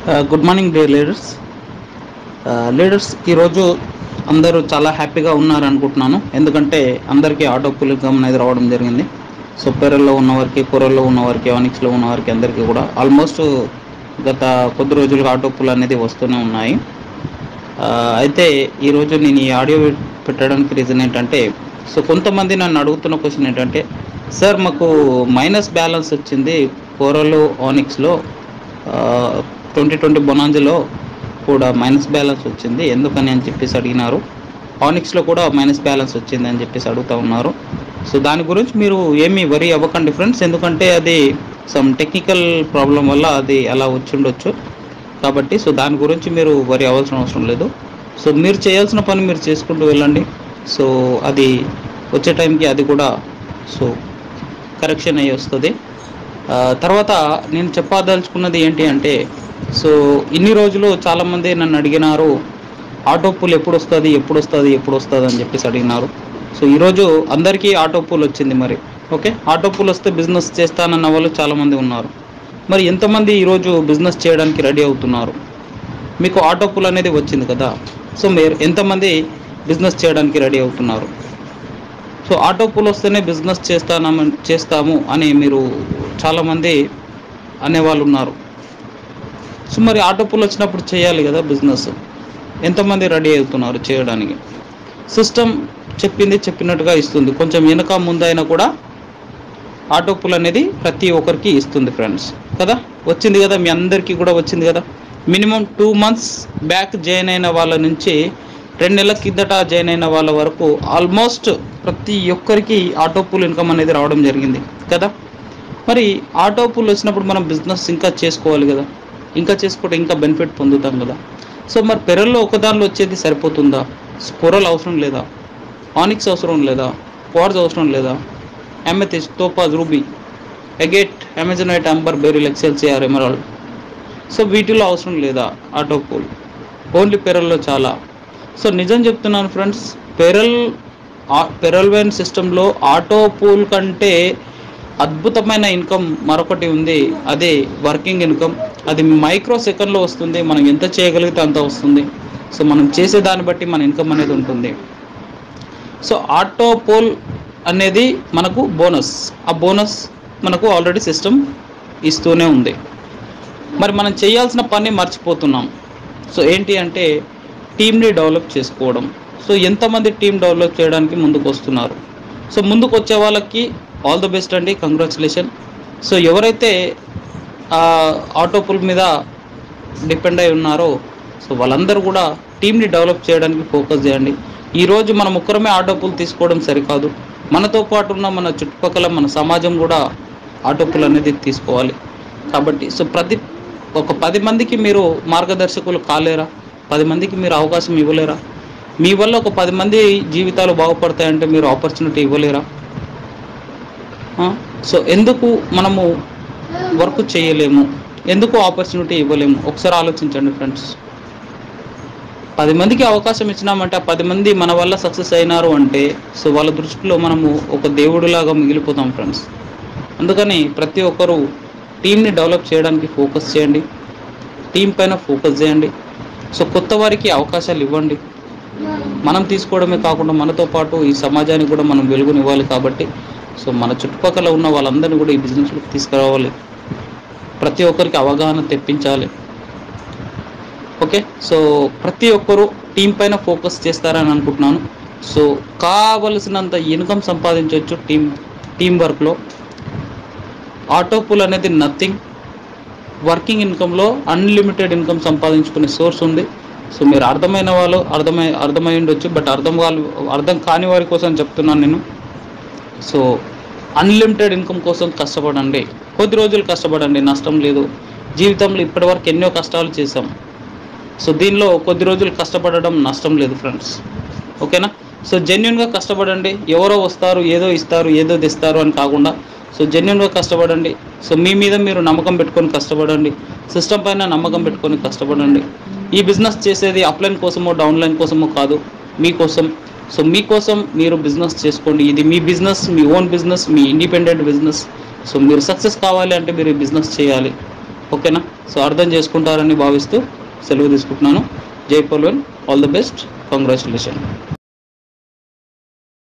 Good morning day leaders leaders ఈరోజు అందరూ చాలా హ్యాపీగా ఉన్నారు అనుకుంటున్నాను ఎందుకంటే అందరికీ ఆటో పుల్ ఇన్కమ్ అనేది రావడం జరిగింది సో పెరల్లో ఉన్నవారికి కూరల్లో ఉన్నవారికి ఆనిక్స్లో ఉన్నవారికి అందరికీ కూడా ఆల్మోస్ట్ గత కొద్ది రోజులుగా ఆటో పుల్ అనేది వస్తూనే ఉన్నాయి ఆ, అయితే ఈరోజు నేను ఈ ఆడియో పెట్టడానికి రీజన్ ఏంటంటే సో కొంతమంది నన్ను అడుగుతున్న క్వశ్చన్ ఏంటంటే సార్ మాకు మైనస్ బ్యాలెన్స్ వచ్చింది కోరలు ఆనిక్స్లో ట్వంటీ ట్వంటీ బొనాంజలో కూడా మైనస్ బ్యాలెన్స్ వచ్చింది ఎందుకని అని చెప్పేసి అడిగినారు ఆనిక్స్లో కూడా మైనస్ బ్యాలెన్స్ వచ్చింది అని చెప్పేసి అడుగుతూ ఉన్నారు సో దాని గురించి మీరు ఏమీ వరి అవ్వకండి ఫ్రెండ్స్ ఎందుకంటే అది సమ్ టెక్నికల్ ప్రాబ్లం వల్ల అది అలా వచ్చి ఉండొచ్చు కాబట్టి సో దాని గురించి మీరు వరి అవ్వాల్సిన అవసరం లేదు సో మీరు చేయాల్సిన పని మీరు చేసుకుంటూ వెళ్ళండి సో అది వచ్చే టైంకి అది కూడా సో కరెక్షన్ అయ్యి వస్తుంది ఆ, తర్వాత నేను చెప్పదలుచుకున్నది ఏంటి అంటే సో ఇన్ని రోజులు చాలామంది నన్ను అడిగినారు ఆటో పూల్ ఎప్పుడు వస్తుంది ఎప్పుడు వస్తుంది ఎప్పుడు వస్తుంది అని చెప్పేసి అడిగినారు సో ఈరోజు అందరికీ ఆటో పూల్ వచ్చింది మరి ఓకే ఆటో పూల్ వస్తే బిజినెస్ చేస్తానన్న వాళ్ళు చాలామంది ఉన్నారు మరి ఎంతమంది ఈరోజు బిజినెస్ చేయడానికి రెడీ అవుతున్నారు మీకు ఆటో పూల్ అనేది వచ్చింది కదా సో మీరు ఎంతమంది బిజినెస్ చేయడానికి రెడీ అవుతున్నారు సో ఆటో పూల్ వస్తేనే బిజినెస్ చేస్తానమ చేస్తాము అని మీరు చాలామంది అనేవాళ్ళు ఉన్నారు సో మరి ఆటో పూల్ వచ్చినప్పుడు చేయాలి కదా బిజినెస్ ఎంతమంది రెడీ అవుతున్నారు చేయడానికి సిస్టమ్ చెప్పింది చెప్పినట్టుగా ఇస్తుంది కొంచెం వెనక ముందైనా కూడా ఆటో పూల్ అనేది ప్రతి ఒక్కరికి ఇస్తుంది ఫ్రెండ్స్ కదా వచ్చింది కదా మీ అందరికీ కూడా వచ్చింది కదా minimum two months back join అయిన వాళ్ళ నుంచి రెండు నెలల కిందట జాయిన్ అయిన వాళ్ళ వరకు ఆల్మోస్ట్ ప్రతి ఒక్కరికి ఆటో పూల్ ఇన్కమ్ అనేది రావడం జరిగింది కదా మరి ఆటో పూల్ వచ్చినప్పుడు మనం బిజినెస్ ఇంకా చేసుకోవాలి కదా ఇంకా చేసుకుంటే ఇంకా బెనిఫిట్ పొందుతాం కదా సో మరి పెరల్లో ఒకదానిలో వచ్చేది సరిపోతుందా స్కొరల్ అవసరం లేదా ఆనిక్స్ అవసరం లేదా క్వార్జ్ అవసరం లేదా amethyst topaz ruby agate amazonite amber beryl excelsior emerald so వీటిలో అవసరం లేదా ఆటో పూల్ ఓన్లీ పెరల్లో చాలా సో నిజం చెప్తున్నాను ఫ్రెండ్స్ పెరల్ పెరల్ వైన్ సిస్టంలో ఆటో పూల్ కంటే అద్భుతమైన ఇన్కమ్ మరొకటి ఉంది అదే వర్కింగ్ ఇన్కమ్ అది మైక్రో సెకండ్లో వస్తుంది మనం ఎంత చేయగలిగితే అంత వస్తుంది సో మనం చేసే దాన్ని బట్టి మన ఇన్కమ్ అనేది ఉంటుంది సో ఆటో పోల్ అనేది మనకు బోనస్ ఆ బోనస్ మనకు ఆల్రెడీ సిస్టమ్ ఇస్తూనే ఉంది మరి మనం చేయాల్సిన పని మర్చిపోతున్నాం సో ఏంటి అంటే టీమ్ని డెవలప్ చేసుకోవడం సో ఎంతమంది టీం డెవలప్ చేయడానికి ముందుకు వస్తున్నారు సో ముందుకు వచ్చే వాళ్ళకి ఆల్ ద బెస్ట్ అండి కంగ్రాచులేషన్ సో ఎవరైతే ఆ ఆటో పుల్ మీద డిపెండ్ అయి ఉన్నారో సో వాళ్ళందరూ కూడా టీంని డెవలప్ చేయడానికి ఫోకస్ చేయండి ఈరోజు మనం ఒక్కరమే ఆటో పుల్ తీసుకోవడం సరికాదు మనతో పాటు ఉన్న మన చుట్టుపక్కల మన సమాజం కూడా ఆటో పుల్ అనేది తీసుకోవాలి కాబట్టి సో ప్రతి ఒక పది మందికి మీరు మార్గదర్శకులు కాలేరా పది మందికి మీరు అవకాశం ఇవ్వలేరా మీ వల్ల ఒక పది మంది జీవితాలు బాగుపడతాయంటే మీరు ఆపర్చునిటీ ఇవ్వలేరా ఆ? సో ఎందుకు మనము వర్క్ చేయలేము ఎందుకు ఆపర్చునిటీ ఇవ్వలేము ఒకసారి ఆలోచించండి ఫ్రెండ్స్ పది మందికి అవకాశం ఇచ్చినామంటే ఆ పది మంది మన వల్ల సక్సెస్ అయినారు అంటే సో వాళ్ళ దృష్టిలో మనము ఒక దేవుడిలాగా మిగిలిపోతాం ఫ్రెండ్స్ అందుకని ప్రతి ఒక్కరూ టీంని డెవలప్ చేయడానికి ఫోకస్ చేయండి టీం పైన ఫోకస్ చేయండి సో కొత్త వారికి అవకాశాలు ఇవ్వండి మనం తీసుకోవడమే కాకుండా మనతో పాటు ఈ సమాజానికి కూడా మనం వెలుగునివ్వాలి కాబట్టి సో మన చుట్టుపక్కల ఉన్న వాళ్ళందరినీ కూడా ఈ బిజినెస్లోకి తీసుకురావాలి ప్రతి ఒక్కరికి అవగాహన తెప్పించాలి ఓకే సో ప్రతి ఒక్కరూ టీం పైన ఫోకస్ చేస్తారని అనుకుంటున్నాను సో కావలసినంత ఇన్కమ్ సంపాదించవచ్చు టీం టీం వర్క్లో ఆటో పూల్ అనేది నథింగ్ వర్కింగ్ ఇన్కంలో అన్లిమిటెడ్ ఇన్కమ్ సంపాదించుకునే సోర్స్ ఉంది సో మీరు అర్థమైన వాళ్ళు అర్థమై అర్థమై ఉండొచ్చు బట్ అర్థం వాళ్ళు అర్థం కాని వారి కోసం చెప్తున్నాను నేను సో అన్లిమిటెడ్ ఇన్కమ్ కోసం కష్టపడండి కొద్ది రోజులు కష్టపడండి నష్టం లేదు జీవితంలో ఇప్పటివరకు ఎన్నో కష్టాలు చేసాం సో దీనిలో కొద్ది రోజులు కష్టపడడం నష్టం లేదు ఫ్రెండ్స్ ఓకేనా సో జెన్యున్గా కష్టపడండి ఎవరో వస్తారు ఏదో ఇస్తారు ఏదో తెస్తారు అని కాకుండా సో జెన్యున్గా కష్టపడండి సో మీ మీద మీరు నమ్మకం పెట్టుకొని కష్టపడండి సిస్టమ్ పైన నమ్మకం పెట్టుకొని కష్టపడండి ఈ బిజినెస్ చేసేది అప్లైన్ కోసమో డౌన్లైన్ కోసమో కాదు మీకోసం సో మీకోసం మీరు బిజినెస్ చేసుకోండి ఇది మీ బిజినెస్ మీ ఓన్ బిజినెస్ మీ ఇండిపెండెంట్ బిజినెస్ సో మీరు సక్సెస్ కావాలి అంటే మీరు ఈ బిజినెస్ చేయాలి ఓకేనా సో అర్థం చేసుకుంటారని భావిస్తూ సెలవు తీసుకుంటున్నాను జై పల్వన్ ఆల్ ది బెస్ట్ కంగ్రాచులేషన్